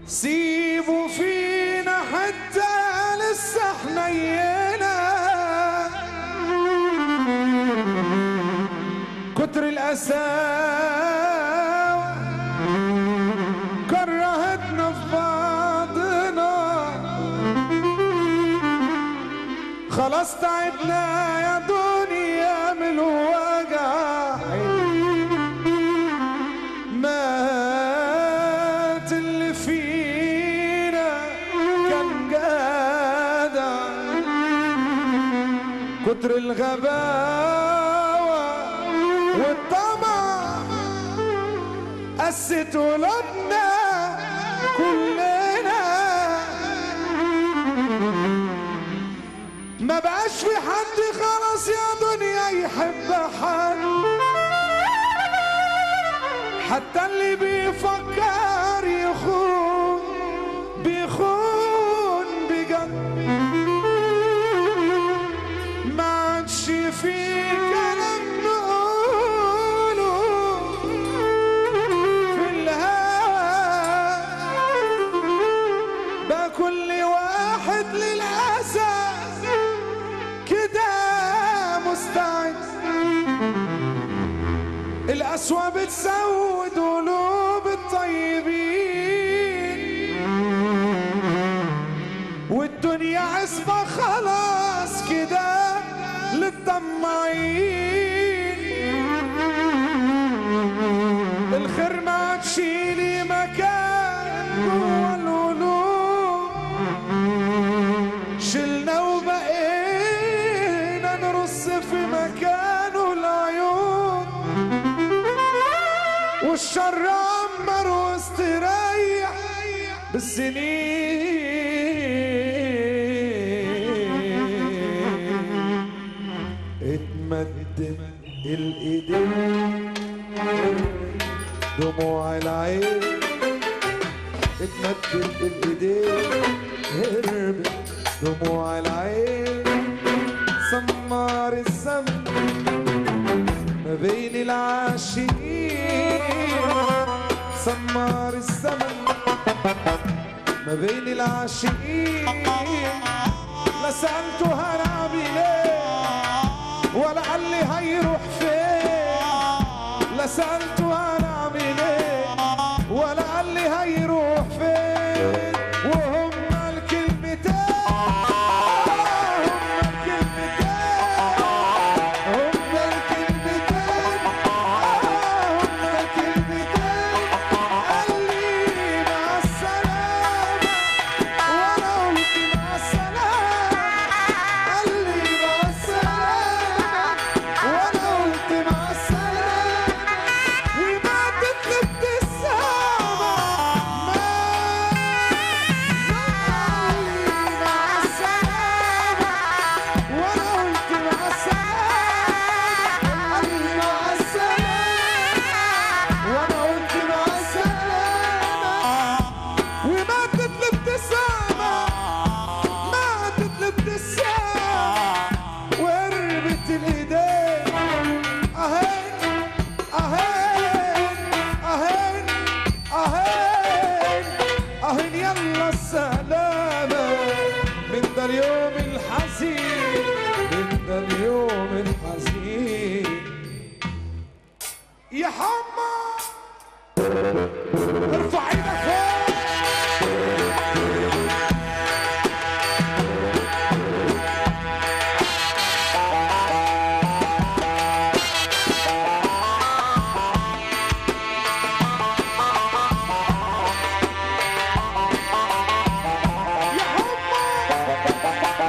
سيبوا فينا حتى لسه حنينا كتر الأساوة كرهتنا في بعضنا خلاص تعبنا يا دنيا من الوجع مات اللي فينا كان جدع كتر الغباوة والطمع قست قلوبنا كلنا ما بقاش في حد خلاص يا دنيا يحب حد حتى اللي بيفكر يخون بيخون بجد ما عادش في كلام نقوله في الهوى بقى كل واحد للأسف كده مستعد القسوة بتسود قلوب الطيبين والدنيا عصبة خلاص كده للطماعين الخير ما عادش ليه مكان جوا القلوب شلنا وبقينا نرص في مكانه العيون والشر عمر واستريح بالسنين اتمدد الايدين دموع العين اتمدد الايدين هربت دموع العين سمار الزمن ما بين العاشقين سمار الزمن ما بين العاشقين لا سألته هنعمل ايه ولا قال لي هيروح فين لا سألته هنعمل ايه ولا قال لي هيروح فين وهم الكلمتين هم الكلمتين هم الكلمتين هم الكلمتين قال لي مع السلامة وانا قلت مع السلامة قال لي مع السلامة وانا قلت مع السلامة وماتت لي ابتسامة ما قال لي مع السلامة وانا قلت مع السلامة قال لي مع السلامة وانا قلت مع السلامة وماتت الابتسامة ماتت الابتسامة وقربت الايدين اهين اهين اهين اهين اهين يلا السلامة من ده اليوم الحزين من ده اليوم الحزين يا حما ارفع ايدك فوق يا حما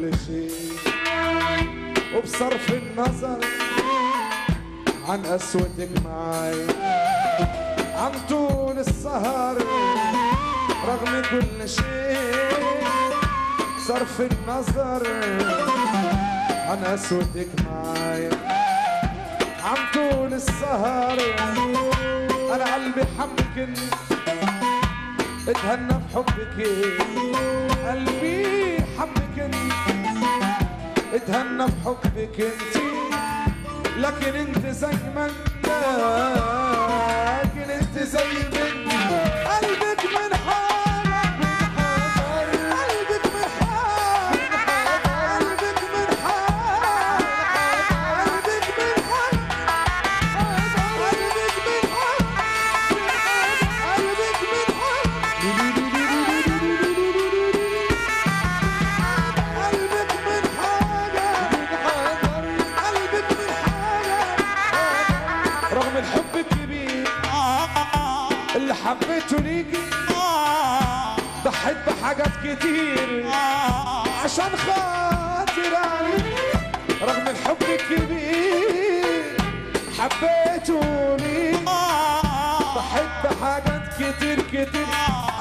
كل شيء وبصرف النظر عن قسوتك معي عن طول السهر رغم كل شيء صرف النظر عن قسوتك معي عن طول السهر انا قلبي حبك انت اتهنى بحبك قلبي حبك انت اتهنى بحبك انت لكن انت زي ما انت لكن انت زي ما انت قلبك من حالك قلبك من حالك قلبك من حالك قلبك من حالك قلبك من حالك قلبك من قلبك من حاجة قلبك من حاجة رغم الحب الكبير اللي حبيته ليكي ضحيت بحاجات كتير عشان خاطر عليك رغم الحب الكبير حبيته ليك ضحيت بحاجات كتير كتير